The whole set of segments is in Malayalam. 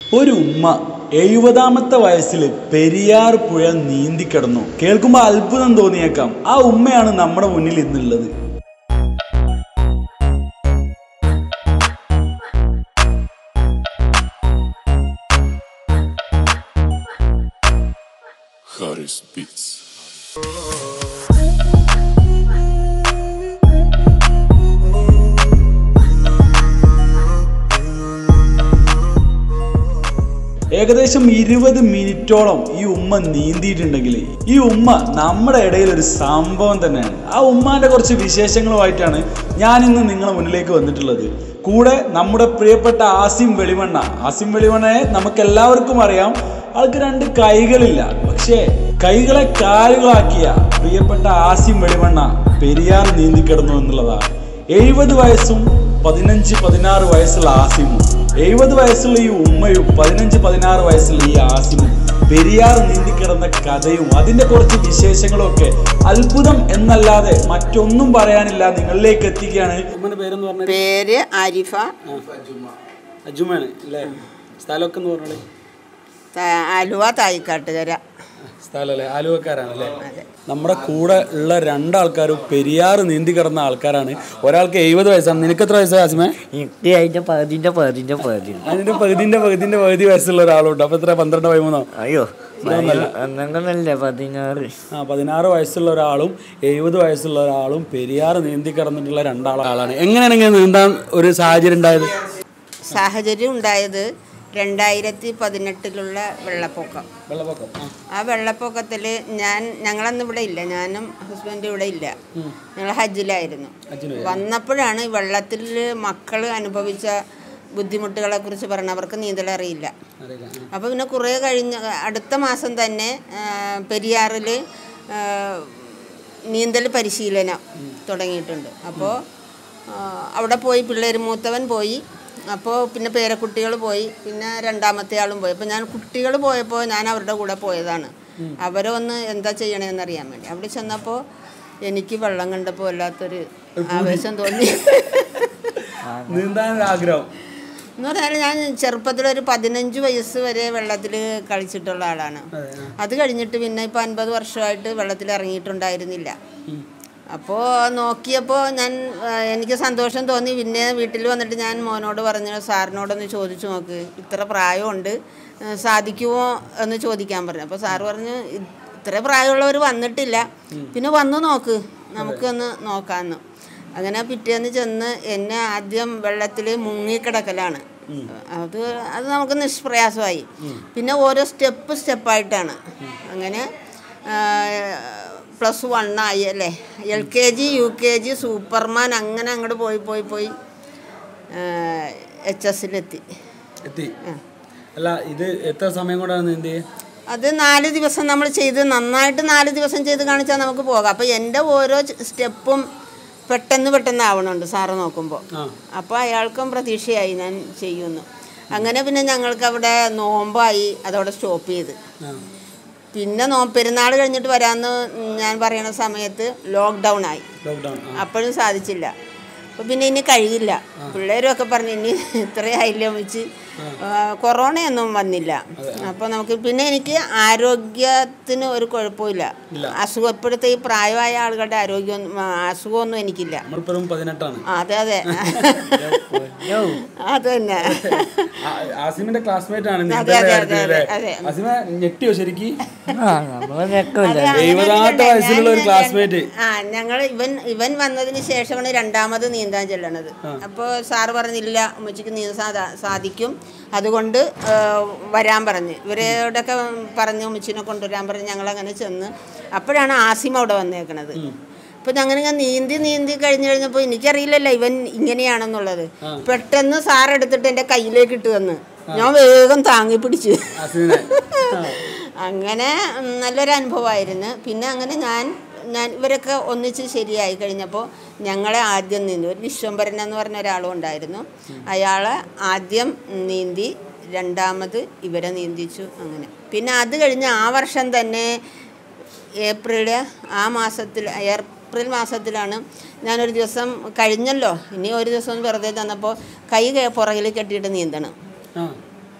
ഒരു ഉമ്മ എഴുപതാമത്തെ വയസ്സിൽ പെരിയാർ പുഴ നീന്തിക്കിടന്നു കേൾക്കുമ്പോൾ അത്ഭുതം തോന്നിയേക്കാം ആ ഉമ്മയാണ് നമ്മുടെ മുന്നിൽ ഇന്നുള്ളത് Harris Beats. ഏകദേശം ഇരുപത് മിനിറ്റോളം ഈ ഉമ്മ നീന്തിയിട്ടുണ്ടെങ്കിൽ ഈ ഉമ്മ നമ്മുടെ ഇടയിൽ ഒരു സംഭവം തന്നെയാണ് ആ ഉമ്മാന്റെ കുറച്ച് വിശേഷങ്ങളുമായിട്ടാണ് ഞാൻ ഇന്ന് നിങ്ങളുടെ മുന്നിലേക്ക് വന്നിട്ടുള്ളത് കൂടെ നമ്മുടെ പ്രിയപ്പെട്ട ആസിം വെളിമണ്ണ ആസിം വെളിമണ്ണയെ നമുക്ക് എല്ലാവർക്കും അറിയാം ആൾക്ക് രണ്ട് കൈകളില്ല പക്ഷേ കൈകളെ കാലുകളാക്കിയ പ്രിയപ്പെട്ട ആസിം വെളിമണ്ണ പെരിയാർ നീന്തിക്കിടന്നു എന്നുള്ളതാണ് എഴുപത് വയസ്സും പതിനഞ്ച് പതിനാറ് വയസ്സുള്ള ആസിമും എഴുപത് വയസ്സുള്ള ഈ ഉമ്മയും പതിനഞ്ച് പതിനാറ് വയസ്സുള്ള ഈ ആസിമും പെരിയാർ നീന്തിക്കിടന്ന കഥയും അതിന്റെ കുറച്ച് വിശേഷങ്ങളും ഒക്കെ അത്ഭുതം എന്നല്ലാതെ മറ്റൊന്നും പറയാനില്ല നിങ്ങളിലേക്ക് എത്തിക്കുകയാണ് ഉമ്മന്റെ പേരെന്ന് പറഞ്ഞത് പേര് ആരിഫ അജുമാണ് അല്ലേ സ്ഥലമൊക്കെ എന്ന് പറഞ്ഞാൽ ത- ആലുവ തായിക്കാട്ടുകര സ്ഥലമല്ലേ ആലുവക്കാരാണല്ലേ നമ്മുടെ കൂടെ ഉള്ള രണ്ടാൾക്കാരും പെരിയാർ നീന്തി കിടന്ന ആൾക്കാരാണ് ഒരാൾക്ക് എഴുപത് വയസ്സാണ് നിനക്ക് എത്ര വയസ്സാണ് ആസിമേ എനിക്ക് അതിന്റെ പകുതിന്റെ പകുതിന്റെ പകുതി അതിന്റെ പകുതിന്റെ പകുതിന്റെ പകുതി വയസ്സുള്ള ഒരാളുണ്ട് അപ്പൊ എത്ര പന്ത്രണ്ട് പതിമൂന്നോ അയ്യോ ഒന്നല്ലേ പതിനാറ് ആ പതിനാറ് വയസ്സുള്ള ഒരാളും എഴുപത് വയസ്സുള്ള ഒരാളും പെരിയാർ നീന്തി കിടന്നിട്ടുള്ള രണ്ടാളാണ് എങ്ങനെയാണ് ഇങ്ങനെ നീന്താൻ ഒരു സാഹചര്യം ഉണ്ടായത് സാഹചര്യം ഉണ്ടായത് രണ്ടായിരത്തി പതിനെട്ടിലുള്ള വെള്ളപ്പൊക്കം വെള്ളപ്പൊക്കം ആ വെള്ളപ്പൊക്കത്തിൽ ഞാൻ ഞങ്ങളന്ന് ഇവിടെ ഇല്ല ഞാനും ഹസ്ബൻഡും ഇവിടെ ഇല്ല ഞങ്ങൾ ഹജ്ജിലായിരുന്നു വന്നപ്പോഴാണ് ഈ വെള്ളത്തിൽ മക്കൾ അനുഭവിച്ച ബുദ്ധിമുട്ടുകളെ കുറിച്ച് പറഞ്ഞ അവർക്ക് നീന്തൽ അറിയില്ല അപ്പോൾ പിന്നെ കുറേ കഴിഞ്ഞ അടുത്ത മാസം തന്നെ പെരിയാറിൽ നീന്തൽ പരിശീലനം തുടങ്ങിയിട്ടുണ്ട് അപ്പോൾ അവിടെ പോയി പിള്ളേർ മൂത്തവൻ പോയി അപ്പോൾ പിന്നെ പേരക്കുട്ടികൾ പോയി പിന്നെ രണ്ടാമത്തെ ആളും പോയി അപ്പോൾ ഞാൻ കുട്ടികൾ പോയപ്പോൾ ഞാൻ അവരുടെ കൂടെ പോയതാണ് അവരെ ഒന്ന് എന്താ ചെയ്യണേന്ന് അറിയാൻ വേണ്ടി അവിടെ ചെന്നപ്പോൾ എനിക്ക് വെള്ളം കണ്ടപ്പോൾ വല്ലാത്തൊരു ആവേശം തോന്നി നീന്താൻ ഒരു ആഗ്രഹം എന്ന് പറഞ്ഞാൽ ഞാൻ ചെറുപ്പത്തിലൊരു പതിനഞ്ച് വയസ്സ് വരെ വെള്ളത്തിൽ കളിച്ചിട്ടുള്ള ആളാണ് അത് കഴിഞ്ഞിട്ട് പിന്നെ ഇപ്പോൾ അൻപത് വർഷമായിട്ട് വെള്ളത്തിൽ ഇറങ്ങിയിട്ടുണ്ടായിരുന്നില്ല അപ്പോൾ നോക്കിയപ്പോൾ ഞാൻ ആ, എനിക്ക് സന്തോഷം തോന്നി പിന്നെ വീട്ടിൽ വന്നിട്ട് ഞാൻ മോനോട് പറഞ്ഞു സാറിനോടൊന്ന് ചോദിച്ചു നോക്ക് ഇത്ര പ്രായമുണ്ട് ആ, സാധിക്കുമോ എന്ന് ചോദിക്കാൻ പറഞ്ഞു അപ്പോൾ സാറ് പറഞ്ഞു "ഇ- ഇത്ര പ്രായമുള്ളവർ വന്നിട്ടില്ല പിന്നെ വന്നു നോക്ക് നമുക്കൊന്ന് നോക്കാമെന്ന് അങ്ങനെ പിറ്റേന്ന് ചെന്ന് എന്നെ ആദ്യം വെള്ളത്തിൽ മുങ്ങിക്കിടക്കലാണ് അത് അത് നമുക്ക് നിഷ്പ്രയാസമായി പിന്നെ ഓരോ സ്റ്റെപ്പ് സ്റ്റെപ്പായിട്ടാണ് അങ്ങനെ പ്ലസ് വണ്ണായി അല്ലേ L K G U K G superman അങ്ങനെ അങ്ങോട്ട് പോയി പോയി പോയി എച്ച് എസിലെത്തി എത്തി അല്ല ഇത് എത്ര സമയം കൊണ്ടാണ് നീന്തി അത് നാല് ദിവസം നമ്മൾ ചെയ്ത് നന്നായിട്ട് നാല് ദിവസം ചെയ്ത് കാണിച്ചാൽ നമുക്ക് പോകാം അപ്പോൾ എൻ്റെ ഓരോ സ്റ്റെപ്പും പെട്ടെന്ന് പെട്ടെന്ന് ആവണുണ്ട് സാറ് നോക്കുമ്പോൾ അപ്പോൾ അയാൾക്കും പ്രതീക്ഷയായി ഞാൻ ചെയ്യുന്നു അങ്ങനെ പിന്നെ ഞങ്ങൾക്ക് അവിടെ നോമ്പായി അതവിടെ സ്റ്റോപ്പ് ചെയ്ത് പിന്നെ നോ പെരുന്നാൾ കഴിഞ്ഞിട്ട് വരാമെന്ന് ഞാൻ പറയുന്ന സമയത്ത് ലോക്ക്ഡൗൺ ആയി ലോക്ക്ഡൗൺ അപ്പോഴും സാധിച്ചില്ല അപ്പോൾ പിന്നെ ഇനി കഴിയില്ല പിള്ളേരും ഒക്കെ പറഞ്ഞു ഇനി ഇത്രയായില്ല വെച്ച് കൊറോണയൊന്നും വന്നില്ല അപ്പോൾ നമുക്ക് പിന്നെ എനിക്ക് ആരോഗ്യത്തിന് ഒരു കുഴപ്പമില്ല അസുഖം ഇപ്പോഴത്തെ ഈ പ്രായമായ ആളുകളുടെ ആരോഗ്യം അസുഖമൊന്നും എനിക്കില്ല നമ്മളിപ്പോഴും പതിനെട്ടാണ് ആ, അതെ അതെ അത് തന്നെ ആസിമിന്റെ ക്ലാസ്മേറ്റ് ആണ് അതെ, അതെ, അതെ, അതെ, അതെ. ആസിമ ഞെട്ടിയോ ശരിക്കും ആ നമ്മളെ ഞെക്കില്ല അത് അങ്ങനെ എഴുപതാമത്തെ ഇരിക്കട്ടെ. വയസ്സിലുള്ള ഒരു ഞാൻ- classmate. ആ ഞങ്ങൾ ഇവൻ ഇവൻ വന്നതിന് ശേഷമാണ് രണ്ടാമത് നീന്താൻ ചെല്ലണത് അപ്പോൾ സാറ് പറഞ്ഞില്ല ഉമ്മച്ചിക്ക് നീന്താൻ സാധാ- സാധിക്കും അതുകൊണ്ട് ആ, വരാൻ പറഞ്ഞ് ഇവരോടൊക്കെ പറഞ്ഞ് ഉമ്മച്ചിനെ കൊണ്ടുവരാൻ പറഞ്ഞ് ഞങ്ങൾ അങ്ങനെ ചെന്ന് അപ്പോഴാണ് ആസിം അവിടെ വന്നേക്കണത് അപ്പൊ ഞങ്ങൾ ഇങ്ങനെ നീന്തി നീന്തി കഴിഞ്ഞ് കഴിഞ്ഞപ്പോൾ എനിക്കറിയില്ലല്ലോ ഇവൻ ഇങ്ങനെയാണെന്നുള്ളത് പെട്ടെന്ന് സാർ എടുത്തിട്ട് എൻ്റെ കയ്യിലേക്ക് ഇട്ട് തന്ന് ഞാൻ വേഗം താങ്ങി പിടിച്ചു ആസിമിനെ അങ്ങനെ ഉം, നല്ലൊരു അനുഭവമായിരുന്നു പിന്നെ അങ്ങനെ ഞാൻ ഞാൻ ഇവരൊക്കെ ഒന്നിച്ച് ശരിയായി കഴിഞ്ഞപ്പോൾ ഞങ്ങളെ ആദ്യം നീന്തി ഒരു വിശ്വംഭരൻ എന്ന് പറഞ്ഞ ഒരാളും ഉണ്ടായിരുന്നു അയാളെ ആദ്യം നീന്തി രണ്ടാമത് ഇവരെ നീന്തിച്ചു അങ്ങനെ പിന്നെ അത് കഴിഞ്ഞ് ആ വർഷം തന്നെ ഏപ്രിൽ ആ മാസത്തിൽ ഏപ്രിൽ മാസത്തിലാണ് ഞാനൊരു ദിവസം കഴിഞ്ഞല്ലോ ഇനി ഒരു ദിവസം വെറുതെ തന്നപ്പോൾ കൈ കെ- പുറകിൽ കെട്ടിയിട്ട് നീന്തണം ആ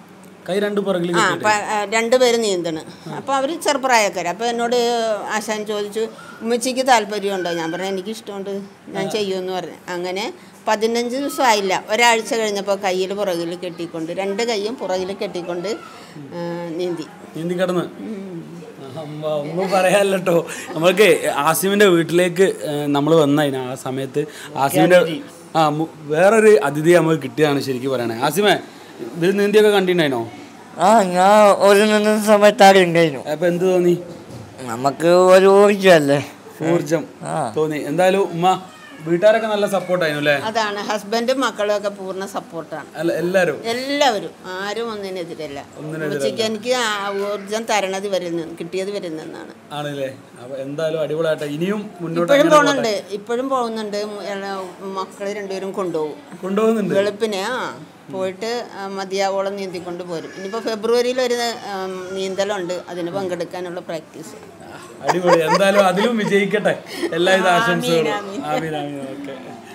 കൈ രണ്ട് പുറകിൽ ആ പ- ആ, രണ്ടുപേരും നീന്തണ് അപ്പോൾ അവർ ചെറുപ്രായക്കാർ അപ്പോൾ എന്നോട് ആശാൻ ചോദിച്ചു ഉമ്മച്ചിക്ക് താല്പര്യമുണ്ടോ ഞാൻ പറഞ്ഞു എനിക്ക് ഇഷ്ടമുണ്ട് ഞാൻ ചെയ്യുമെന്ന് പറഞ്ഞു അങ്ങനെ പതിനഞ്ച് ദിവസം ആയില്ല ഒരാഴ്ച കഴിഞ്ഞപ്പോൾ കയ്യിൽ പുറകിൽ കെട്ടിക്കൊണ്ട് രണ്ട് കൈയും പുറകിൽ കെട്ടിക്കൊണ്ട് ആ, നീന്തി നീന്തി കിടന്ന് അമ്മ, ഒന്നും പറയാല്ലോ കേട്ടോ നമ്മൾക്ക് ആസിമിന്റെ വീട്ടിലേക്ക് നമ്മൾ വന്നതിന് ആ സമയത്ത് ആസിമിന്റെ ആ മു- വേറൊരു അതിഥി നമുക്ക് കിട്ടിയതാണ് ശരിക്കും പറയണേ ആസിമേ ഇതിൽ നീന്തിയൊക്കെ കണ്ടിട്ടുണ്ടായിനോ ആ ഞാൻ ഒരു നിന്ന സമയത്ത് ആരും ഉണ്ടായിരുന്നു അപ്പൊ എന്ത് തോന്നി നമുക്ക് ഒരു ഊർജ്ജമല്ലേ ഊർജം ആ. തോന്നി എന്തായാലും ഉമ്മ വീട്ടുകാരൊക്കെ നല്ല സപ്പോർട്ടായിരുന്നു അല്ലേ അതാണ് ഹസ്ബൻഡും മക്കളും ഒക്കെ പൂർണ്ണ സപ്പോർട്ടാണ് അല്ല എല്ലാരും എല്ലാവരും ആരും ഒന്നിനെതിരല്ല ഉമ്മച്ചിക്ക് എനിക്ക് ആ ഊർജം തരണത് വരുന്ന കിട്ടിയത് വരുന്നെന്നാണ് ആണല്ലേ അപ്പൊ എന്തായാലും അടിപൊളിയായിട്ട് ഇനിയും മുന്നോട്ട് ഇപ്പോഴും അങ്ങനെ പോണുണ്ട് ഇപ്പോഴും പോകുന്നുണ്ട് മക്കൾ രണ്ടുപേരും കൊണ്ടുപോകും കൊണ്ടുപോകുന്നുണ്ട് വെളുപ്പിന് ആ പോയിട്ട് ആ, മതിയാവോളം നീന്തിക്കൊണ്ട് പോരും ഇനിയിപ്പോൾ ഫെബ്രുവരിയിൽ ഒരു ഉം, നീന്തലുണ്ട് അതിന് പങ്കെടുക്കാനുള്ള പ്രാക്ടീസ് അടിപൊളി എന്തായാലും അതിലും വിജയിക്കട്ടെ എല്ലാവിധ ആശംസകളും ആമീൻ ആമീൻ ഓക്കെ